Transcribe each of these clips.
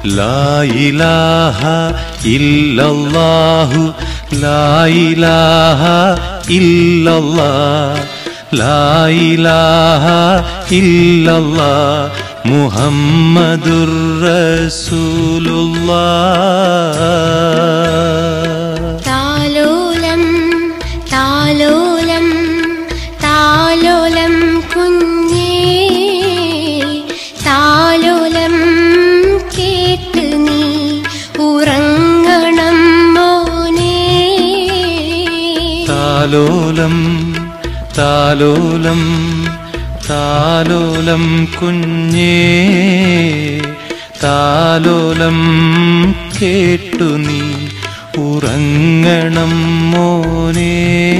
ലാ ഇലാഹ ഇല്ലല്ലാഹു ലാ ഇലാഹ ഇല്ലല്ലാഹ് ലാ ഇലാഹ ഇല്ലല്ലാഹ് മുഹമ്മദുർ റസൂലുള്ളാഹ് താലോലം താലോലം താലോലം കുഞ്ഞേ താലോലം കേട്ട് നീ ഉറങ്ങണം മോനെ താലോലം താലോലം താലോലം കുഞ്ഞേ താലോലം കേട്ടു നീ ഉറങ്ങണം മോനേ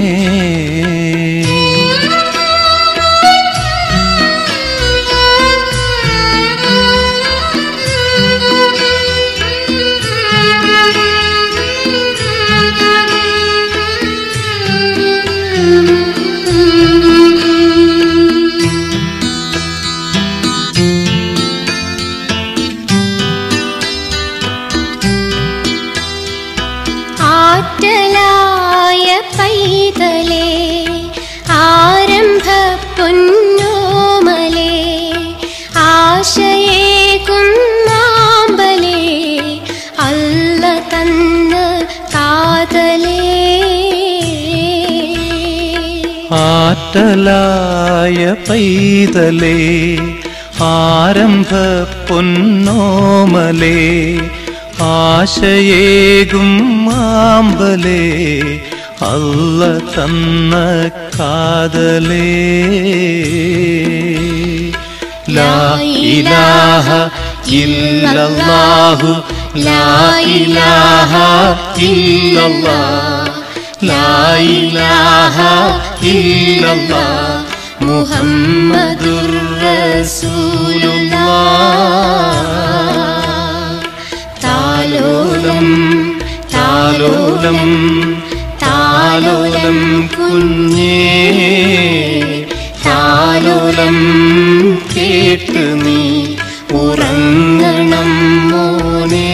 ആറ്റലായ പൈതലേ ആരംഭ പൊന്നോമലേ ആശയേകും മാമ്പലേ അല്ല തന്ന കാതലേ ആറ്റലായ പൈതലേ ആരംഭ പൊന്നോമലേ ആശയേകും മാമ്പലേ അല്ല തന്ന കാതലേ ലാ ഇലാഹ ഇല്ലല്ലാഹു ലാ ഇലാഹ ഇല്ലല്ലാഹ് ലാ ഇലാഹ ഇല്ലല്ലാഹ് മുഹമ്മദുർ റസൂലുള്ളാഹ് താലോലം താലോലം താലോലം കുഞ്ഞേ താലോലം കേട്ട് നീ ഉറങ്ങണം മോനേ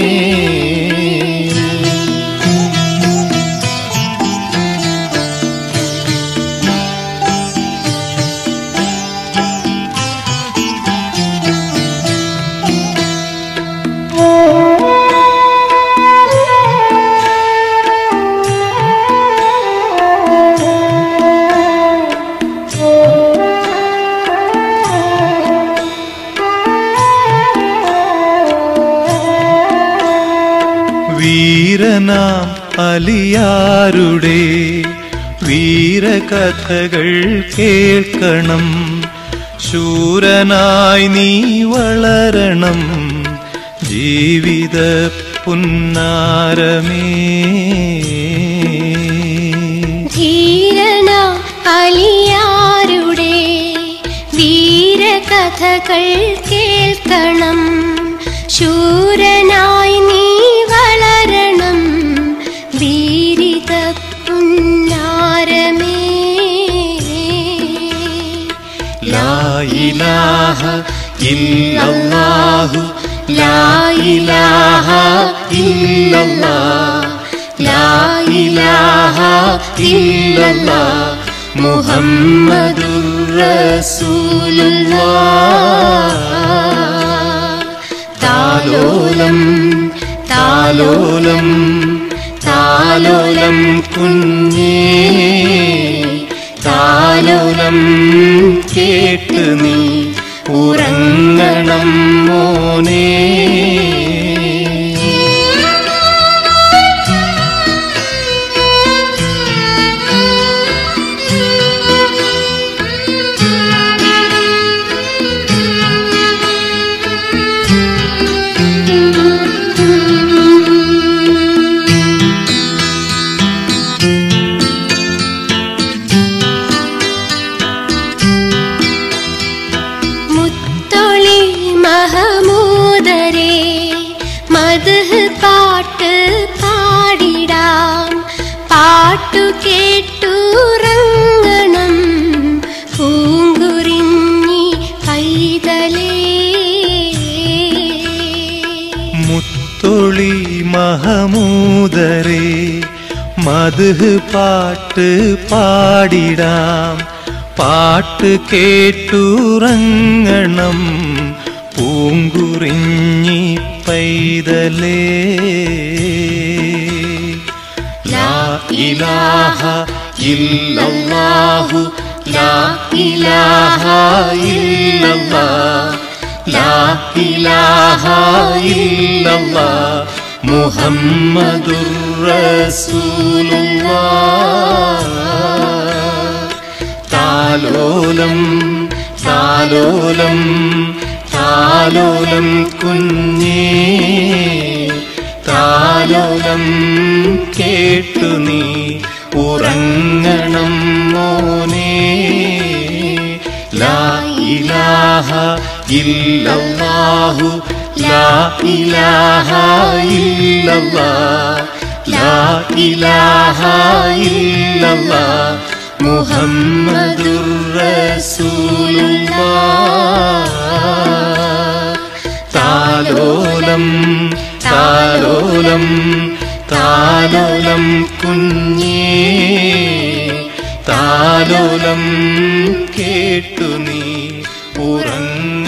വീരനാം അലിയാരുടെ വീരകഥകൾ കേൾക്കണം ശൂരനായി നീ വളരണം ജീവിത പുന്നാരമേ ധീരന അലിയാരുടെ വീരകഥകൾ കേൾക്കണം ശൂരനായി നീ വളരണം വീരിത പുന്നാരമേ ലാ ഇലാഹ ഇല്ലല്ലാഹു ലാ ഇലാഹ ഇല്ലല്ലാഹ് ലാ ഇലാഹ ഇല്ലല്ലാഹ് മുഹമ്മദുർ റസൂലുള്ളാഹ് താലോലം താലോലം താലോലം കുഞ്ഞേ താലോലം കേട്ട് നീ ഉറങ്ങണം മോനേ മുത്തൊളി മഹമൂദരേ മധു പാട്ട് പാടിടാം പാട്ടു കേട്ടുറങ്ങണം പൂങ്കുറിഞ്ഞി പൈതലേ മഹമൂദരേ മധു പാട്ട് പാടിടാം പാട്ട് കേട്ടുറങ്ങണം പൂങ്കുറിഞ്ഞി പൈതലേ ലാ ഇലാഹ ഇല്ലല്ലാഹു ലാ ഇലാഹ ഇല്ലല്ലാഹ് ലാ ഇലാഹ ഇല്ലല്ലാഹ് മുഹമ്മദുർ റസൂലുള്ളാഹ് താലോലം താലോലം താലോലം കുഞ്ഞേ താലോലം കേട്ടു നീ ഉറങ്ങണം മോനെ ലാ ഇലാഹ ഇല്ലല്ലാഹു ലാ ഇലാഹ ഇല്ലല്ലാഹ് ലാ ഇലാഹ ഇല്ലല്ലാഹ് മുഹമ്മദുർ റസൂലുള്ളാഹ് താലോലം താലോലം താലോലം കുഞ്ഞേ താലോലം കേട്ടു നീ ഉറങ്ങ